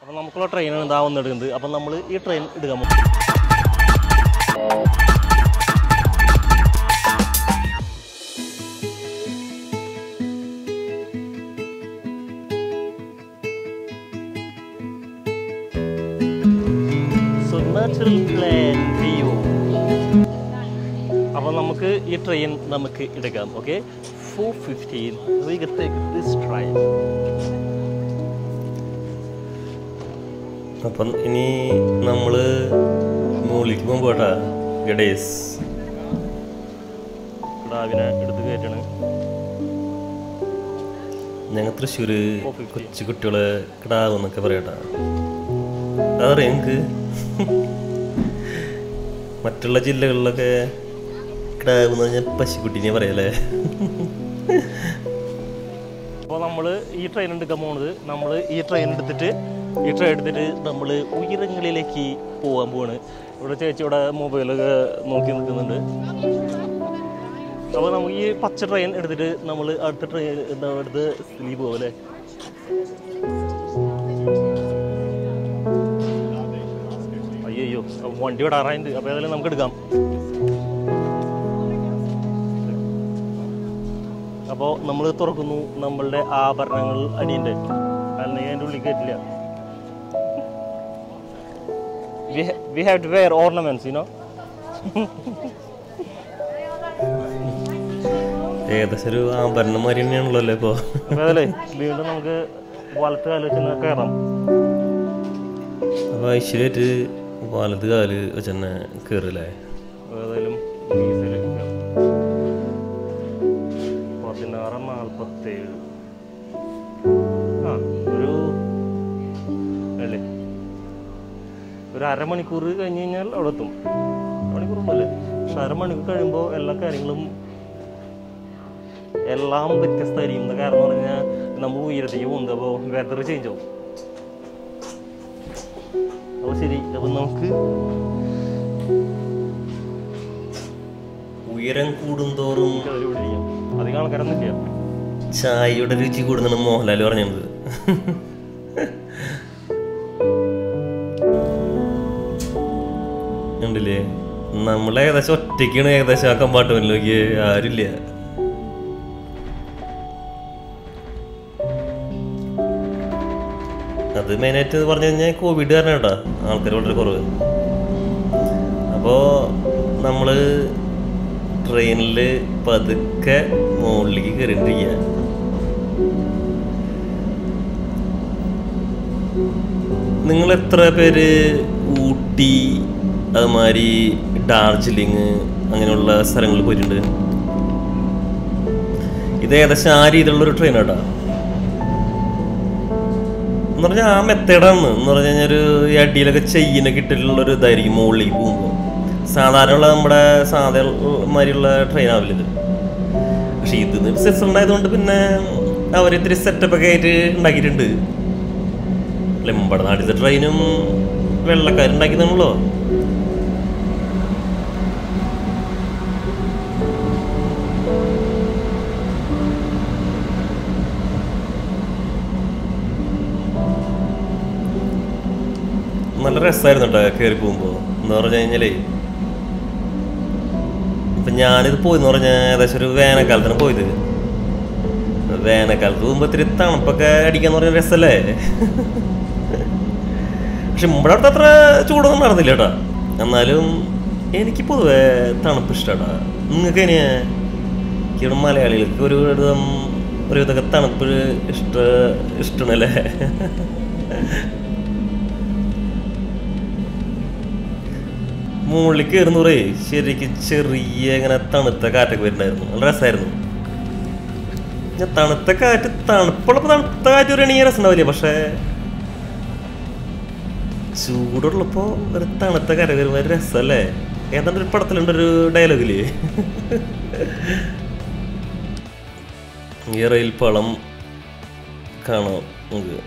അപ്പം നമുക്കുള്ള ട്രെയിനാണ് ഇതാ വന്നെടുക്കുന്നത് അപ്പം നമ്മൾ ഈ ട്രെയിൻ എടുക്കാൻ പോകും സോ നാച്ചുറൽ പ്ലാൻ വ്യൂ അപ്പോൾ നമുക്ക് ഈ ട്രെയിൻ നമുക്ക് എടുക്കാം okay four fifteen we take this train അപ്പം ഇനി നമ്മൾ മുകളിലേക്ക് പോകുമ്പോൾ കേട്ടാ ഗഡേസ് കിടാവിനെ എടുത്ത് കയറ്റണം ഞങ്ങൾ തൃശ്ശൂർ 450. കൊച്ചു കുട്ടികളെ കിടാവ് എന്നൊക്കെ പറയട്ടാ അതറിയാം എനിക്ക് മറ്റുള്ള ജില്ലകളിലൊക്കെ കിടാവ് എന്ന് പറഞ്ഞാൽ പശുക്കുട്ടീനെ പറയല്ലേ അപ്പോൾ നമ്മൾ ഈ ട്രെയിൻ എടുക്കാൻ പോകുന്നത് നമ്മൾ ഈ ട്രെയിൻ എടുത്തിട്ട് ഈ ട്രെയിൻ എടുത്തിട്ട് നമ്മൾ ഉയരങ്ങളിലേക്ക് പോകാൻ പോവാണ് ഇവിടെ ചേച്ചി ഇവിടെ മൊബൈലൊക്കെ നോക്കി നിൽക്കുന്നുണ്ട് അപ്പോൾ നമുക്ക് ഈ പച്ച ട്രെയിൻ എടുത്തിട്ട് നമ്മൾ അടുത്ത ട്രെയിൻ എന്താ അടുത്ത് സ്ഥിതി പോകും അല്ലേ അയ്യോ വണ്ടി വിടാറായിട്ടുണ്ട് അപ്പോൾ ഏതായാലും നമുക്ക് എടുക്കാം അപ്പോൾ നമ്മൾ തുറക്കുന്നു നമ്മളുടെ ആഭരണങ്ങൾ അടിയുണ്ട് അല്ലെങ്കിൽ അതിൻ്റെ ഉള്ളിൽ കയറ്റില്ല we have to wear ornaments you know ഏകദേശം ഒരു ആഭരണം മാതിരി തന്നെയാണല്ലോ അല്ലേ ഇപ്പോൾ അപ്പോൾ അതല്ലേ വീണ്ടും നമുക്ക് വലത്ത് കാല് വെച്ച് ഇങ്ങനെ കയറാം അപ്പോൾ ഐശ്വര്യമായിട്ട് വലത് കാല് വെച്ച് തന്നെ കയറില്ലേ ഏതായാലും ഡീസൽ പതിനാറ് നാൽപ്പത്തേഴ് ആ ഒരു അല്ലേ ഒരു അരമണിക്കൂർ കഴിഞ്ഞ് കഴിഞ്ഞാൽ അവിടെ എത്തും മണിക്കൂറൊന്നുമല്ലേ പക്ഷെ അരമണിക്കൂർ കഴിയുമ്പോൾ എല്ലാ കാര്യങ്ങളും എല്ലാം വ്യത്യസ്തമായിരിക്കും എന്താ കാരണം എന്ന് പറഞ്ഞാൽ നമ്മൾ ഉയരത്തേക്ക് പോകുന്നത് അപ്പോൾ വെതർ ചേഞ്ച് ആവും അപ്പോൾ ശരി അപ്പം നമുക്ക് ഉയരം കൂടുന്തോറും കയറി പിടിക്കാം അധികം ആൾക്കാരൊന്നും ഇല്ല ചായയുടെ രുചി കൂടുന്നാണ് മോഹൻലാൽ പറഞ്ഞത് ഉണ്ടല്ലേ നമ്മൾ ഏകദേശം ഒറ്റയ്ക്കാണ് ഏകദേശം ആ കമ്പാർട്ട്മെന്റിലേക്ക് ആരില്ല അത് മെയിനായിട്ട് പറഞ്ഞു കഴിഞ്ഞാൽ കോവിഡ് കാരണം കേട്ടോ ആൾക്കാർ വളരെ കുറവ് അപ്പോൾ നമ്മൾ ട്രെയിനിൽ പതുക്കെ മുകളിലേക്ക് കയറിണ്ടിരിക്കുക നിങ്ങൾ എത്ര പേര് ഊട്ടി അതുമാതിരി ഡാർജിലിങ് അങ്ങനെയുള്ള സ്ഥലങ്ങളിൽ പോയിട്ടുണ്ട് ഇത് ഏകദേശം ആ രീതിയിലുള്ള ഒരു ട്രെയിൻ കേട്ടോ എന്ന് പറഞ്ഞാൽ ആ മെത്തേഡാണ് എന്ന് പറഞ്ഞു കഴിഞ്ഞാൽ ഒരു ഈ അടിയിലൊക്കെ ചെയിനൊക്കെ ഇട്ടിട്ടുള്ള ഒരു ഇതായിരിക്കും മുകളിലേക്ക് പോകുമ്പോൾ സാധാരണ ഉള്ള നമ്മുടെ സാധാരണമാരിയുള്ള ട്രെയിൻ ആവില്ല ഇത് പക്ഷെ ഇത് സ്വിറ്റ്സർലൻഡ് ആയതുകൊണ്ട് പിന്നെ അവർ ഇത്തിരി സെറ്റപ്പ് ഒക്കെ ആയിട്ട് ഉണ്ടാക്കിയിട്ടുണ്ട് അല്ല നമ്മുടെ നാട്ടിലത്തെ ട്രെയിനും വെള്ളക്കാരുണ്ടാക്കിയതാണല്ലോ നല്ല രസമായിരുന്നു കേട്ടോ കയറി പോകുമ്പോൾ എന്ന് പറഞ്ഞു കഴിഞ്ഞാലേ ഇപ്പം ഞാനിത് പോയെന്ന് പറഞ്ഞാൽ ഏകദേശം ഒരു വേനൽക്കാലത്താണ് പോയത് വേനൽക്കാലത്ത് പോകുമ്പോൾ ഇത്തിരി തണുപ്പൊക്കെ അടിക്കാന്ന് പറഞ്ഞ രസമല്ലേ പക്ഷെ നമ്മുടെ അടുത്ത് അത്ര ചൂടൊന്നും നടന്നില്ല കേട്ടോ എന്നാലും എനിക്ക് പൊതുവെ തണുപ്പ് ഇഷ്ടമാട്ടാ നിങ്ങൾക്ക് എങ്ങനെയാ ഇവിടെ മലയാളികൾക്ക് ഒരു വിധം ഒരു വിധമൊക്കെ തണുപ്പ് ഇഷ്ട ഇഷ്ടമാണല്ലേ മുകളിൽ കയറുന്നൂറേ ശരിക്കും ചെറിയ ഇങ്ങനെ തണുത്ത കാറ്റൊക്കെ വരുന്നുണ്ടായിരുന്നു നല്ല രസമായിരുന്നു ഞാൻ തണുത്ത കാറ്റ് തണുപ്പുള്ളപ്പോൾ തണുത്ത കാറ്റ് വരികയാണെങ്കിൽ രസം ഉണ്ടാവില്ല പക്ഷേ ചൂടുള്ളപ്പോൾ ഒരു തണുത്ത കര വരുമ്പോൾ ഒരു രസമല്ലേ ഏതാണ്ട് ഒരു പടത്തിലുണ്ട് ഒരു ഡയലോഗില് ഈ റെയിൽ പാളം കാണാം നമുക്ക്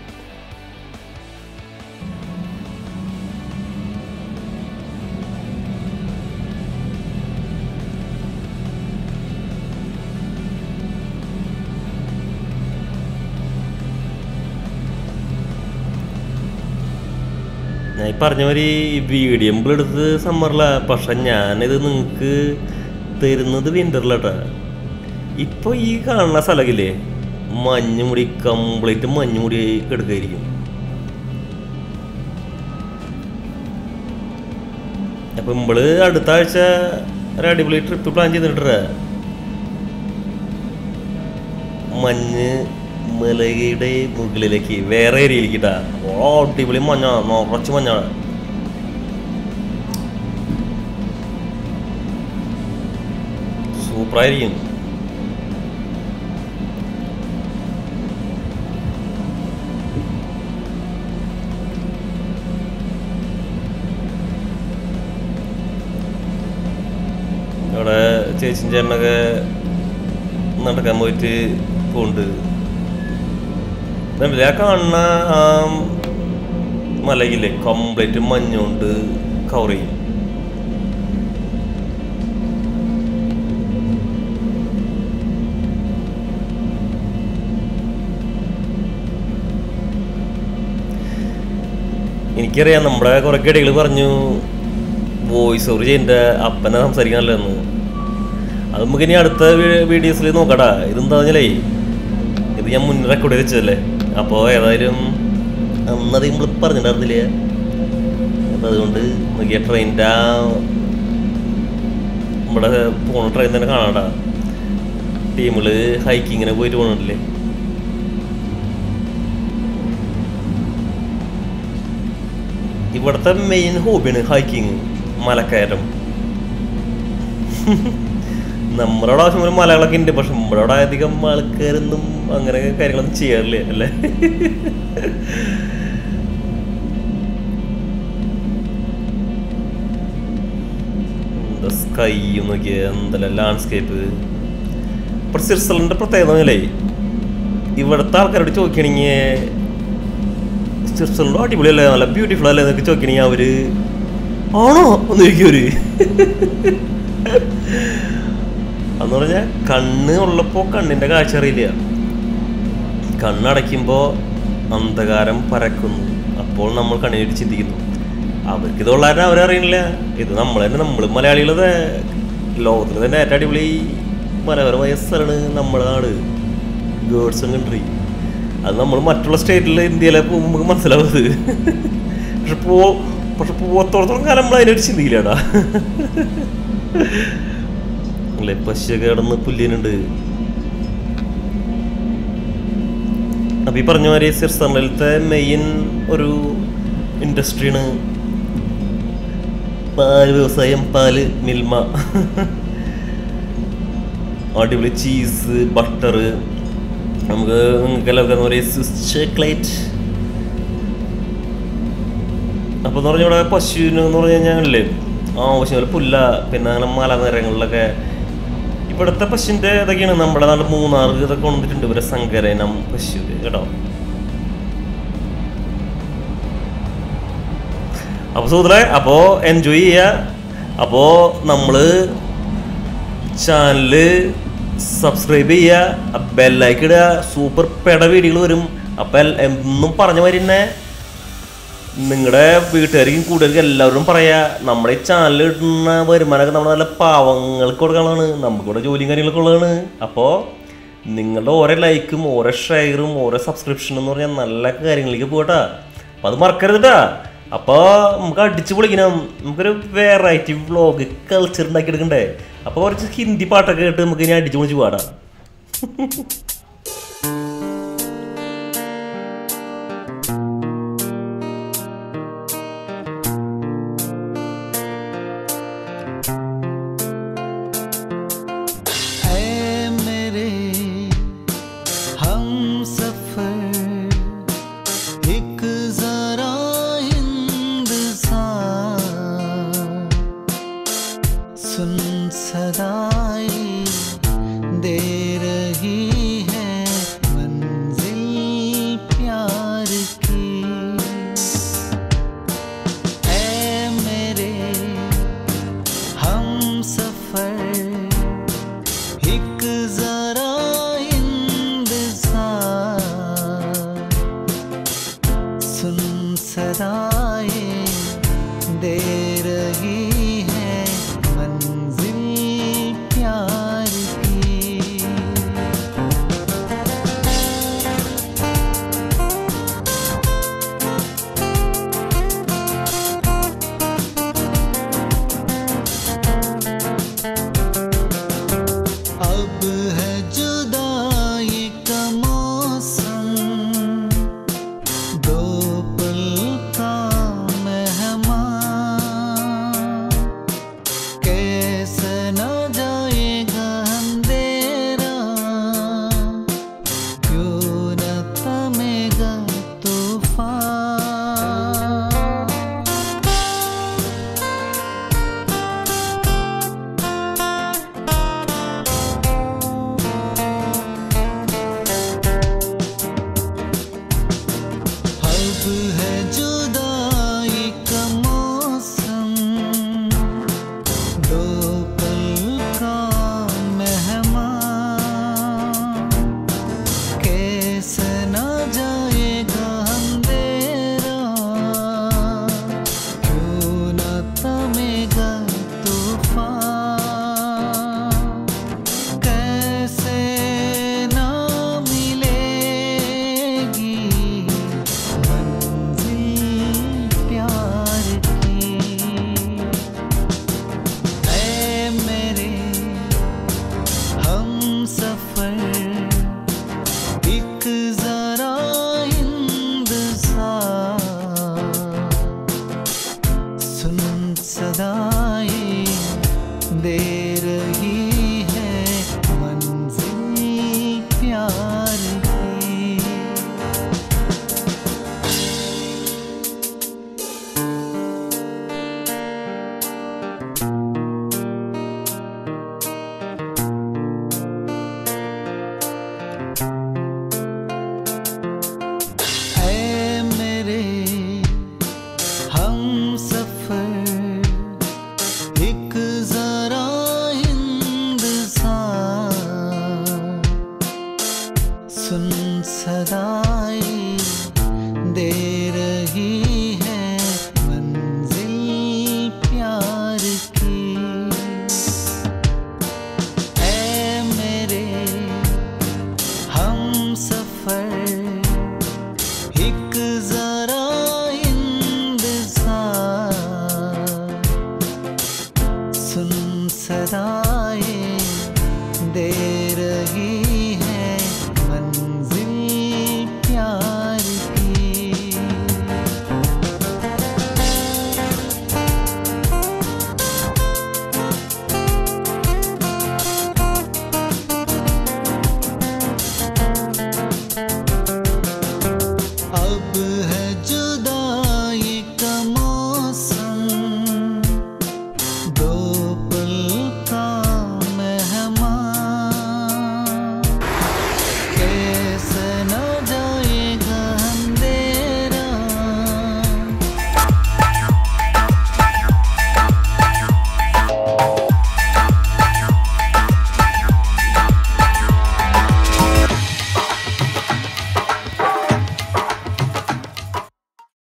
ഞാൻ ഈ പറഞ്ഞ മാതിരി വീഡിയോ എടുത്ത് സമ്മറില പക്ഷെ ഞാനിത് നിങ്ങൾക്ക് തരുന്നത് വിൻ്ററിലട്ടാ ഇപ്പോൾ ഈ കാണുന്ന സ്ഥലമില്ലേ മഞ്ഞുമുടി കംപ്ലീറ്റ് മഞ്ഞുമുടി കിടക്കായിരിക്കും അപ്പം നമ്മള് അടുത്ത ആഴ്ച ഒരു അടിപൊളി ട്രിപ്പ് പ്ലാൻ ചെയ്തിട്ടാ മഞ്ഞ് മലയുടെ മുകളിലേക്ക് വേറെ ഏരിയയിലേക്കിട്ടാ ഓ അടിപൊളി മഞ്ഞ നിറച്ച് മഞ്ഞാണ് സൂപ്പറായിരിക്കും അവിടെ ചേച്ചിൻ ചേട്ടനൊക്കെ നടക്കാൻ പോയിട്ട് പോണ്ട് കണ്ടില്ലേ ആ കാണുന്ന ആ മലയില്ലേ കംപ്ലീറ്റ് മഞ്ഞുകൊണ്ട് കവർ ചെയ്യും എനിക്കറിയാം നമ്മുടെ കുറെ കടികൾ പറഞ്ഞു വോയിസ് ഓവർ ചെയ്യേണ്ട അപ്പനെ സംസാരിക്കാനല്ലെന്ന് അത് നമുക്ക് ഇനി അടുത്ത വീഡിയോസിൽ നോക്കടാ ഇതെന്താ പറഞ്ഞാലേ ഇത് ഞാൻ മുന്നേ റെക്കോർഡ് ചെയ്ത് വെച്ചതല്ലേ അപ്പോൾ ഏതായാലും അന്നത് നമ്മൾ പറഞ്ഞിട്ടുണ്ടായിരുന്നില്ലേ അപ്പം അതുകൊണ്ട് നോക്കിയ ട്രെയിനിൻ്റെ ആ നമ്മുടെ പോണ ട്രെയിൻ തന്നെ കാണാടാ ടീമില് ഹൈക്കിങ്ങിനെ പോയിട്ട് പോകണില്ലേ ഇവിടുത്തെ മെയിൻ ഹോബിയാണ് ഹൈക്കിങ് മലക്കയറ്റം നമ്മുടെ അവിടെ ആവശ്യം പോലെ മലകളൊക്കെ ഉണ്ട് പക്ഷെ നമ്മുടെ അവിടെ അധികം ആൾക്കാരൊന്നും അങ്ങനെ കാര്യങ്ങളൊന്നും ചെയ്യാറില്ല അല്ലേ എന്താ സ്കൈയും നോക്കിയ എന്തെല്ലാം ലാൻഡ്സ്കേപ്പ് ഇപ്പോൾ സ്വിറ്റ്സർലൻഡിൻ്റെ പ്രത്യേകത അല്ലേ ഇവിടുത്തെ ആൾക്കാരോട് ചോദിക്കണെങ്കിൽ സ്വിറ്റ്സർലൻഡ് അടിപൊളിയല്ലേ നല്ല ബ്യൂട്ടിഫുൾ അല്ലേ എന്നൊക്കെ ചോദിക്കണെങ്കിൽ അവര് ആണോ എന്ന് ചോദിക്കും അവര് എന്ന് പറഞ്ഞാൽ കണ്ണ് ഉള്ളപ്പോൾ കണ്ണിൻ്റെ കാഴ്ച അറിയില്ല കണ്ണടയ്ക്കുമ്പോൾ അന്ധകാരം പരക്കുന്നു അപ്പോൾ നമ്മൾ കണ്ണിനേറ്റ് ചിന്തിക്കുന്നു അവർക്ക് ഇത് ഉള്ളാരും അവരറിയണില്ല ഇത് നമ്മൾ തന്നെ നമ്മൾ മലയാളികളത് ലോകത്തിൽ തന്നെ ഏറ്റവും അടിപൊളി മനോഹരമായ സ്ഥലമാണ് നമ്മുടെ നാട് ഗേഡ്സൺ കൺട്രി അത് നമ്മൾ മറ്റുള്ള സ്റ്റേറ്റിൽ ഇന്ത്യയിലെ പോകുമ്പോൾ നമുക്ക് മനസ്സിലാവുന്നത് പക്ഷെ പോ പക്ഷെ പോത്തോടത്തോളം കാലം നമ്മൾ അതിനൊരു ചിന്തിക്കില്ലടാ അല്ലേ പശുവൊക്കെ കിടന്ന് പുല്ലിനുണ്ട് അപ്പൊ ഈ പറഞ്ഞ മാതിരി സ്വിറ്റ്സർലൻഡിലത്തെ മെയിൻ ഒരു ഇൻഡസ്ട്രിയാണ് പാല് വ്യവസായം പാല് മിൽമ അടിപൊളി ചീസ് ബട്ടർ നമുക്ക് നിങ്ങൾക്ക് എല്ലാവർക്കും എന്താ പറയുക സ്വിസ് ചോക്ലേറ്റ് അപ്പോൾ എന്ന് പറഞ്ഞാൽ ഇവിടെ പശുവിന് എന്ന് പറഞ്ഞു കഴിഞ്ഞാൽ ആവശ്യം പോലെ പുല്ല പിന്നെ അങ്ങനെ മലനിരങ്ങളിലൊക്കെ ഇവിടുത്തെ പശുവിൻ്റെ ഇതൊക്കെയാണ് നമ്മുടെ നാട് മൂന്നാർ ഇതൊക്കെ കൊണ്ടിട്ടുണ്ട് ഇവരെ സങ്കരനം പശു കേട്ടോ അപ്പോൾ സുഹൃത്തുക്കളെ അപ്പോൾ എൻജോയ് ചെയ്യുക അപ്പോൾ നമ്മൾ ചാനല് സബ്സ്ക്രൈബ് ചെയ്യുക ബെല്ലൈക്ക് ഇടുക സൂപ്പർ പെട വീഡിയോകൾ വരും അപ്പം എന്നും പറഞ്ഞ മാതിരി തന്നെ നിങ്ങളുടെ വീട്ടുകാർക്കും കൂടുതലും എല്ലാവരും പറയാ നമ്മുടെ ഈ ചാനൽ ഇടുന്ന വരുമാനമൊക്കെ നമ്മുടെ നല്ല പാവങ്ങൾക്ക് കൊടുക്കാനുള്ളതാണ് നമുക്കിവിടെ ജോലിയും കാര്യങ്ങളൊക്കെ ഉള്ളതാണ് അപ്പോൾ നിങ്ങളുടെ ഓരോ ലൈക്കും ഓരോ ഷെയറും ഓരോ സബ്സ്ക്രിപ്ഷനും എന്ന് പറഞ്ഞാൽ നല്ല കാര്യങ്ങളിലേക്ക് പോകട്ടാ അപ്പം അത് മറക്കരുതട്ടാ അപ്പോൾ നമുക്ക് അടിച്ചു പൊളിക്കണം നമുക്കൊരു വെറൈറ്റി വ്ളോഗ് കൾച്ചർ ഉണ്ടാക്കി എടുക്കണ്ടേ അപ്പോൾ കുറച്ച് ഹിന്ദി പാട്ടൊക്കെ കേട്ട് നമുക്ക് ഇനി അടിച്ചു പൊളിച്ച് പാടാം ऐ मेरे हम सफर एक जरा इंतजार सुन सदाई दे रही है मंजिल प्यार की ऐ मेरे हम सफर एक जरा इंतजार सुन सदाए दे रही है मंजिल प्यार की अब है जुदाई का मौसम दो पल का मेहमान कैसे न जाएगा अंधेरा क्यों न थमेगा तूफान अब है जुदाई का मौसम दो पल का मेहमान कैसे न जाएगा अंधेरा क्यों न थमेगा तूफान कैसे ना मिलेगी मंजिल प्यार की ऐ मेरे हम सफर एक जरा इंतजार सुन सदाएं दे